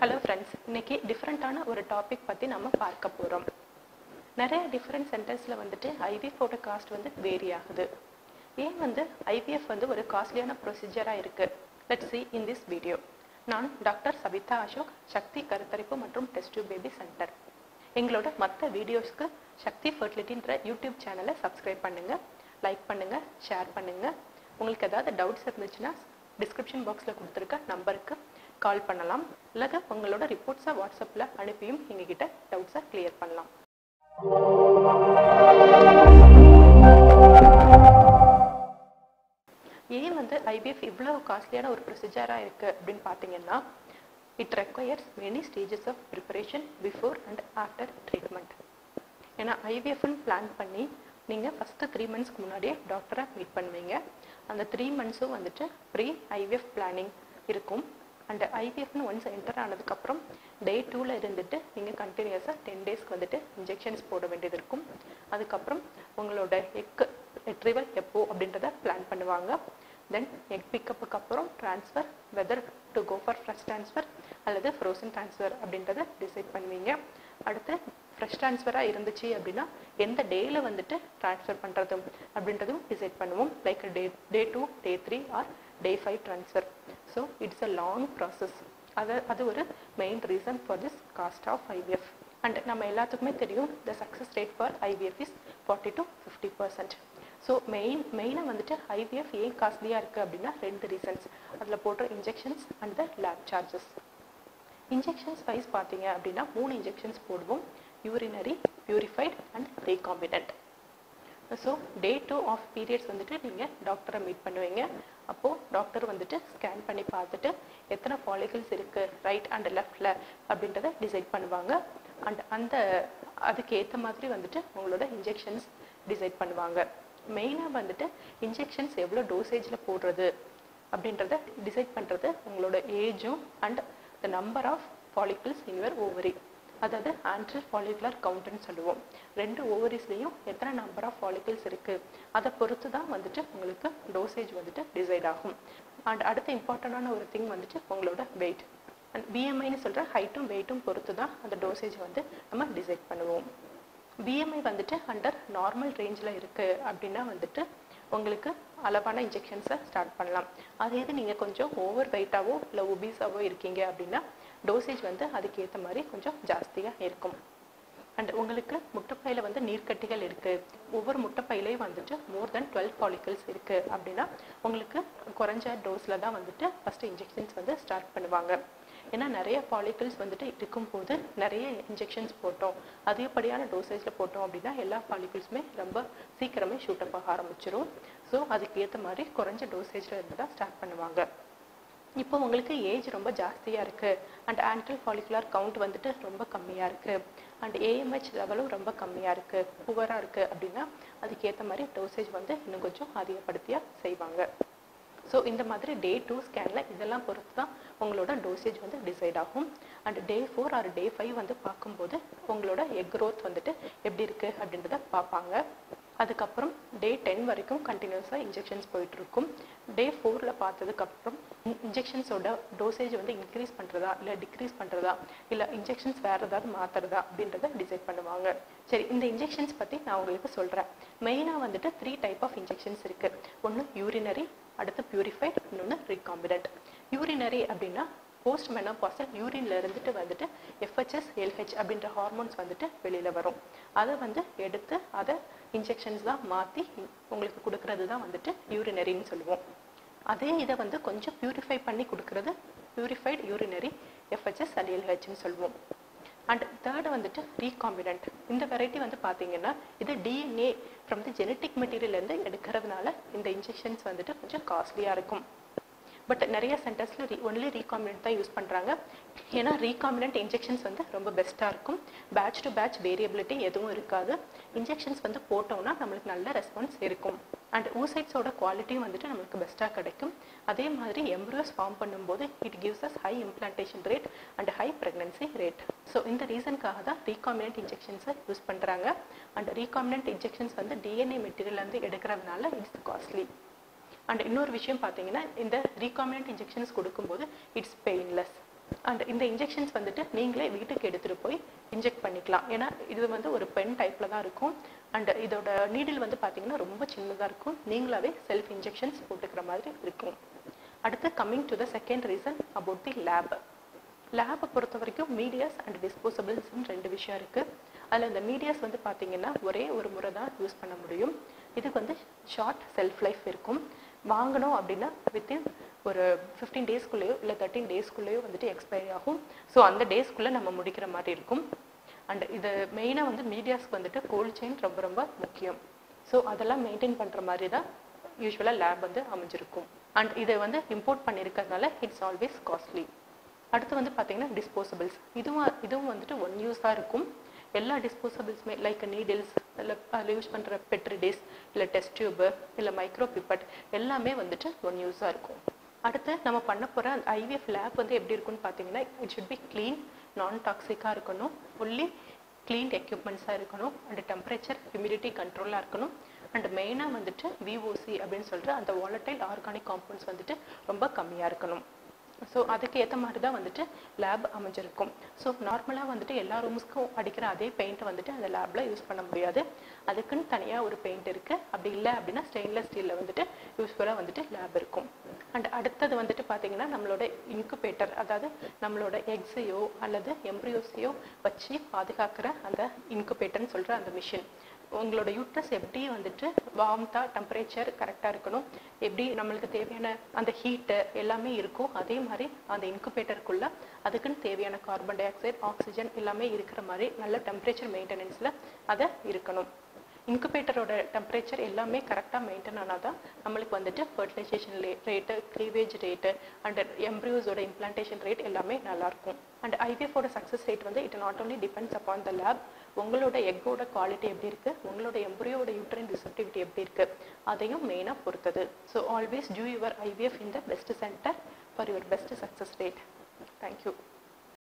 hello friends இன்னைக்கு டிஃப்ரெண்ட்டான ஒரு டாபிக் பற்றி நம்ம பார்க்க போகிறோம் நிறைய டிஃப்ரெண்ட் சென்டர்ஸில் வந்துட்டு ஐவிஎஃபோட காஸ்ட் வந்து வேரி ஆகுது ஏன் வந்து ஐவிஎஃப் வந்து ஒரு காஸ்ட்லியான ப்ரொசீஜராக இருக்குது let see in this video நான் டாக்டர் சபிதா அசோக் சக்தி கருத்தரிப்பு மற்றும் டெஸ்ட் பேபி சென்டர் எங்களோட மற்ற வீடியோஸ்க்கு சக்தி ஃபர்டிலிட்டின்ற யூடியூப் சேனலை சப்ஸ்கிரைப் பண்ணுங்கள் லைக் பண்ணுங்கள் ஷேர் பண்ணுங்கள் உங்களுக்கு ஏதாவது டவுட்ஸ் இருந்துச்சுன்னா டிஸ்கிரிப்ஷன் பாக்ஸில் கொடுத்துருக்க நம்பருக்கு கால் பண்ணலாம் இல்லது உங்களோட ரிப்போர்ட்ஸை வாட்ஸ்அப்பில் அனுப்பியும் எங்ககிட்ட டவுட்ஸை கிளியர் பண்ணலாம் ஏன் வந்து ஐவிஎஃப் இவ்வளோ காஸ்ட்லியான ஒரு ப்ரொசீஜராக இருக்குது அப்படின்னு பார்த்தீங்கன்னா it requires many stages of preparation before and after treatment ஏன்னா ஐவிஎஃப்னு பிளான் பண்ணி நீங்கள் ஃபஸ்ட்டு த்ரீ மந்த்ஸ்க்கு முன்னாடியே டாக்டரை மீட் பண்ணுவீங்க அந்த த்ரீ மந்த்ஸும் வந்துட்டு ப்ரீ ஐவிஎஃப் பிளானிங் இருக்கும் அண்ட் ஐவிஎஃப்னு ஒன்ஸ் என்டர் ஆனதுக்கப்புறம் டே டூவில் இருந்துட்டு நீங்கள் கண்டினியூஸாக டென் டேஸ்க்கு வந்துட்டு இன்ஜெக்ஷன்ஸ் போட வேண்டியது இருக்கும் அதுக்கப்புறம் உங்களோட எக் ரெட்ரிவல் எப்போ அப்படின்றத பிளான் பண்ணுவாங்க தென் எக் பிக்கப்புக்கு அப்புறம் transfer whether to go for fresh transfer அல்லது ஃப்ரோசன் ட்ரான்ஸ்ஃபர் அப்படின்றத டிசைட் பண்ணுவீங்க அடுத்து ஃப்ரெஷ் ட்ரான்ஸ்ஃபராக இருந்துச்சு அப்படின்னா எந்த டேயில் வந்துட்டு ட்ரான்ஸ்ஃபர் பண்ணுறது அப்படின்றதும் டிசைட் பண்ணுவோம் like day day two day three or day five transfer so it's a long process அது அது ஒரு main reason for this cost of IVF and நம்ம எல்லாத்துக்குமே தெரியும் the success rate for IVF is forty to fifty percent so main மெயினாக வந்துட்டு IVF ஏன் காஸ்ட்லியாக இருக்குது அப்படின்னா ரெண்டு ரீசன்ஸ் அதில் போடுற injections and the lab charges injections wise பார்த்தீங்க அப்படின்னா மூணு இன்ஜெக்ஷன்ஸ் போடுவோம் urinary purified and recombinant so day two of periods வந்துட்டு நீங்கள் டாக்டரை மீட் பண்ணுவீங்க அப்போது டாக்டர் வந்துட்டு ஸ்கேன் பண்ணி பார்த்துட்டு எத்தனை ஃபாலிகல்ஸ் இருக்குது ரைட் அண்ட் லெஃப்டில் அப்படின்றத டிசைட் பண்ணுவாங்க அண்ட் அந்த அதுக்கு ஏற்ற மாதிரி வந்துட்டு உங்களோட இன்ஜெக்ஷன்ஸ் டிசைட் பண்ணுவாங்க மெயினாக வந்துட்டு இன்ஜெக்ஷன்ஸ் எவ்வளோ டோசேஜில் போடுறது அப்படின்றத டிசைட் பண்ணுறது உங்களோட ஏஜும் and the number of follicles in your ovary அதாவது ஆன்ட்ரல் ஃபாலிகுலர் கவுண்ட்னு சொல்லுவோம் ரெண்டு ஓவரிஸ்லேயும் எத்தனை நம்பர் ஆஃப் ஃபாலிகிள்ஸ் இருக்குது அதை பொறுத்து தான் வந்துட்டு உங்களுக்கு டோசேஜ் வந்துட்டு டிசைட் ஆகும் அண்ட் அடுத்த இம்பார்ட்டண்டான ஒரு திங் வந்துட்டு உங்களோட வெயிட் அண்ட் பிஎம்ஐன்னு சொல்கிற ஹைட்டும் வெயிட்டும் பொறுத்து தான் அந்த டோசேஜ் வந்து நம்ம டிசைட் பண்ணுவோம் பிஎம்ஐ வந்துட்டு அண்டர் நார்மல் ரேஞ்சில் இருக்குது அப்படின்னா வந்துட்டு உங்களுக்கு அளவான இன்ஜெக்ஷன்ஸை ஸ்டார்ட் பண்ணலாம் அதே இது நீங்கள் கொஞ்சம் ஓவர் வெயிட்டாவோ இல்லை ஒபீஸாவோ இருக்கீங்க அப்படின்னா டோசேஜ் வந்து அதுக்கு ஏற்ற மாதிரி கொஞ்சம் ஜாஸ்தியாக இருக்கும் அண்ட் உங்களுக்கு முட்டைப்பையில் வந்து நீர்க்கட்டிகள் இருக்குது ஒவ்வொரு முட்டைப்பையிலையும் வந்துட்டு மோர் தென் டுவெல் ஃபாலிகல்ஸ் இருக்குது அப்படின்னா உங்களுக்கு குறைஞ்ச டோஸில் தான் வந்துட்டு ஃபஸ்ட்டு இன்ஜெக்ஷன்ஸ் வந்து ஸ்டார்ட் பண்ணுவாங்க ஏன்னா நிறைய ஃபாலிகல்ஸ் வந்துட்டு இருக்கும்போது நிறைய இன்ஜெக்ஷன்ஸ் போட்டோம் அதிகப்படியான டோசேஜில் போட்டோம் அப்படின்னா எல்லா ஃபாலிகல்ஸுமே ரொம்ப சீக்கிரமே ஷூட்டப் ஆக ஆரம்பிச்சிரும் ஸோ அதுக்கு ஏற்ற மாதிரி குறைஞ்ச டோசேஜில் இருந்து தான் ஸ்டார்ட் பண்ணுவாங்க இப்போ உங்களுக்கு ஏஜ் ரொம்ப ஜாஸ்தியாக இருக்குது அண்ட் ஆன்ட்ரல் ஃபாலிகுலர் கவுண்ட் வந்துட்டு ரொம்ப கம்மியாக இருக்குது அண்ட் ஏஎம்ஹெச் லெவலும் ரொம்ப கம்மியாக இருக்குது புவராக இருக்குது அப்படின்னா அதுக்கேற்ற மாதிரி டோசேஜ் வந்து இன்னும் கொஞ்சம் அதிகப்படுத்தியாக செய்வாங்க ஸோ இந்த மாதிரி டே டூ ஸ்கேனில் இதெல்லாம் பொறுத்து தான் உங்களோட டோசேஜ் வந்து டிசைட் ஆகும் and day four or day five வந்து பார்க்கும்போது உங்களோட எக் க்ரோத் வந்துட்டு எப்படி இருக்குது அப்படின்றத பார்ப்பாங்க அதுக்கப்புறம் டே டென் வரைக்கும் கண்டினியூஸாக இன்ஜெக்ஷன்ஸ் போயிட்டுருக்கும் டே ஃபோரில் பார்த்ததுக்கப்புறம் இன்ஜெக்ஷன்ஸோட டோசேஜ் வந்து இன்க்ரீஸ் பண்ணுறதா இல்லை டிக்ரீஸ் பண்ணுறதா இல்லை இன்ஜெக்ஷன்ஸ் வேறு ஏதாவது மாற்றுறதா அப்படின்றத டிசைட் பண்ணுவாங்க சரி இந்த இன்ஜெக்ஷன்ஸ் பற்றி நான் உங்களுக்கு சொல்கிறேன் மெயினாக வந்துட்டு த்ரீ டைப் ஆஃப் இன்ஜெக்ஷன்ஸ் இருக்குது ஒன்று யூரினரி அடுத்து பியூரிஃபைட் இன்னொன்று ரீகாம்பிடன்ட் யூரினரி அப்படின்னா போஸ்ட் மெனோபாசல் யூரின்ல இருந்துட்டு வந்துட்டு எஃப்ஹெச்எஸ் எல்ஹெச் அப்படின்ற ஹார்மோன்ஸ் வந்துட்டு வெளியில் வரும் அதை வந்து எடுத்து அதை இன்ஜெக்ஷன்ஸ் தான் மாற்றி உங்களுக்கு கொடுக்கறது தான் வந்துட்டு யூரினரின்னு சொல்லுவோம் அதே இதை வந்து கொஞ்சம் பியூரிஃபை பண்ணி கொடுக்கறது பியூரிஃபைட் யூரினரி எஃப்ஹெச்எஸ் அண்ட் எல்ஹெச்னு சொல்லுவோம் அண்ட் தேர்டு வந்துட்டு ரீகாம்பினன்ட் இந்த வெரைட்டி வந்து பார்த்தீங்கன்னா இது டிஎன்ஏ ஃப்ரம் தி ஜெனட்டிக் மெட்டீரியல்லேருந்து எடுக்கிறதுனால இந்த இன்ஜெக்ஷன்ஸ் வந்துட்டு கொஞ்சம் காஸ்ட்லியாக இருக்கும் பட் நிறைய சென்டர்ஸில் ரீ ஒன்லி ரீகாம்பினன்ட் தான் யூஸ் பண்ணுறாங்க ஏன்னா ரீகாம்பினன்ட் இன்ஜெக்ஷன்ஸ் வந்து ரொம்ப பெஸ்ட்டாக இருக்கும் பேட்ச் டு பேட்ச் வேரியபிலிட்டி எதுவும் இருக்காது இன்ஜெக்ஷன்ஸ் வந்து போட்டோம்னா நம்மளுக்கு நல்ல ரெஸ்பான்ஸ் இருக்கும் அண்ட் ஊசைட்ஸோட குவாலிட்டியும் வந்துட்டு நம்மளுக்கு பெஸ்ட்டாக கிடைக்கும் அதே மாதிரி எம்ப்ரியோஸ் ஃபார்ம் பண்ணும்போது it gives us high implantation rate and high pregnancy rate so இந்த ரீசனுக்காக தான் ரீகாம்பினன்ட் இன்ஜெக்ஷன்ஸை யூஸ் பண்ணுறாங்க அண்ட் ரீகாம்பினன்ட் இன்ஜெக்ஷன்ஸ் வந்து டிஎன்ஏ மெட்டீரியல்லேருந்து எடுக்கிறதுனால இட்ஸ் காஸ்ட்லி அண்ட் இன்னொரு விஷயம் பார்த்தீங்கன்னா இந்த ரீகாமினன்ட் இன்ஜெக்ஷன்ஸ் கொடுக்கும்போது இட்ஸ் பெயின்லெஸ் அண்ட் இந்த இன்ஜெக்ஷன்ஸ் வந்துட்டு நீங்களே வீட்டுக்கு எடுத்துகிட்டு போய் இன்ஜெக்ட் பண்ணிக்கலாம் ஏன்னா இது வந்து ஒரு பென் டைப்பில் தான் இருக்கும் அண்ட் இதோட நீடில் வந்து பார்த்தீங்கன்னா ரொம்ப சின்னதாக இருக்கும் நீங்களாவே செல்ஃப் இன்ஜெக்ஷன்ஸ் போட்டுக்கிற மாதிரி இருக்கும் அடுத்து coming to the second reason about the lab லேபை பொறுத்த வரைக்கும் மீடியாஸ் அண்ட் டிஸ்போசபிள்ஸ்னு ரெண்டு விஷயம் இருக்குது அதில் இந்த மீடியாஸ் வந்து பார்த்தீங்கன்னா ஒரே ஒரு முறை தான் யூஸ் பண்ண முடியும் இதுக்கு வந்து ஷார்ட் செல்ஃப் லைஃப் இருக்கும் வாங்கணும் அப்படின்னா வித்தின் ஒரு ஃபிஃப்டீன் டேஸ்க்குள்ளேயோ இல்லை தேர்ட்டின் டேஸ்க்குள்ளேயோ வந்துட்டு எக்ஸ்பைரி ஆகும் ஸோ அந்த டேஸ்க்குள்ளே நம்ம முடிக்கிற மாதிரி இருக்கும் அண்ட் இது மெயினாக வந்து மீடியாஸ்க்கு வந்துட்டு கோல்ட் செயின் ரொம்ப ரொம்ப முக்கியம் ஸோ அதெல்லாம் மெயின்டைன் பண்ணுற மாதிரி தான் யூஸ்வலாக லேப் வந்து அமைஞ்சிருக்கும் அண்ட் இதை வந்து இம்போர்ட் பண்ணியிருக்கிறதுனால இட்ஸ் ஆல்வேஸ் காஸ்ட்லி அடுத்து வந்து பார்த்தீங்கன்னா டிஸ்போசபிள்ஸ் இதுவும் இதுவும் வந்துட்டு ஒன் யூஸாக இருக்கும் எல்லா டிஸ்போசபிள்ஸுமே லைக் நீடில்ஸ் இல்லை அதில் யூஸ் பண்ணுற பெட்ரிடிஸ் இல்லை டெஸ்ட் டியூபு இல்லை மைக்ரோ பிப்பட் எல்லாமே வந்துட்டு ஒன் யூஸாக இருக்கும் அடுத்து நம்ம பண்ண போகிற அந்த ஐவிஎஃப் லேப் வந்து எப்படி இருக்குன்னு பார்த்தீங்கன்னா இட் ஷுட் பி க்ளீன் நான் டாக்ஸிக்காக இருக்கணும் ஃபுல்லி க்ளீன் எக்யூப்மெண்ட்ஸாக இருக்கணும் அண்ட் டெம்பரேச்சர் ஹியூமிடிட்டி கண்ட்ரோலாக இருக்கணும் அண்ட் மெயினாக வந்துட்டு விஓசி அப்படின்னு சொல்கிற அந்த வாலட்டைல் ஆர்கானிக் காம்பவுண்ட்ஸ் வந்துட்டு ரொம்ப கம்மியாக இருக்கணும் ஸோ அதுக்கு ஏற்ற மாதிரி தான் வந்துட்டு லேப் அமைஞ்சிருக்கும் ஸோ நார்மலாக வந்துட்டு எல்லா ரூம்ஸ்க்கும் அடிக்கிற அதே பெயிண்ட்டை வந்துட்டு அந்த லேபில் யூஸ் பண்ண முடியாது அதுக்குன்னு தனியாக ஒரு பெயிண்ட் இருக்குது அப்படி இல்லை அப்படின்னா ஸ்டெயின்லெஸ் ஸ்டீலில் வந்துட்டு யூஸ்ஃபுல்லாக வந்துட்டு லேப் இருக்கும் அண்ட் அடுத்தது வந்துட்டு பார்த்தீங்கன்னா நம்மளோட இன்குபேட்டர் அதாவது நம்மளோட எக்ஸையோ அல்லது எம்ப்ரியோஸையோ வச்சு பாதுகாக்கிற அந்த இன்குபேட்டர்னு சொல்கிற அந்த மிஷின் உங்களோட யூட்ரஸ் எப்படி வந்துட்டு வார்ம்த்தாக டெம்பரேச்சர் கரெக்டாக இருக்கணும் எப்படி நம்மளுக்கு தேவையான அந்த ஹீட்டு எல்லாமே இருக்கும் அதே மாதிரி அந்த இன்குபேட்டருக்குள்ள அதுக்குன்னு தேவையான கார்பன் டை ஆக்சைடு ஆக்சிஜன் எல்லாமே இருக்கிற மாதிரி நல்ல டெம்பரேச்சர் மெயின்டெனன்ஸில் அதை இருக்கணும் இன்குபேட்டரோட டெம்பரேச்சர் எல்லாமே கரெக்டாக மெயின்டைன் ஆனால் தான் நம்மளுக்கு வந்துட்டு fertilisation rate cleavage rate and எம்ப்ரியோஸோட இம்ப்ளான்டேஷன் ரேட் எல்லாமே நல்லாயிருக்கும் அண்ட் ஐவிஎஃபோட சக்ஸஸ் ரேட் வந்து it not only depends upon the lab உங்களோட எக்கோட குவாலிட்டி எப்படி இருக்குது உங்களோட எம்ப்ரியோட யூட்ரின் ரிசப்டிவிட்டி எப்படி இருக்குது அதையும் மெயினாக பொறுத்தது so always do your IVF in the best centre for your best success rate thank you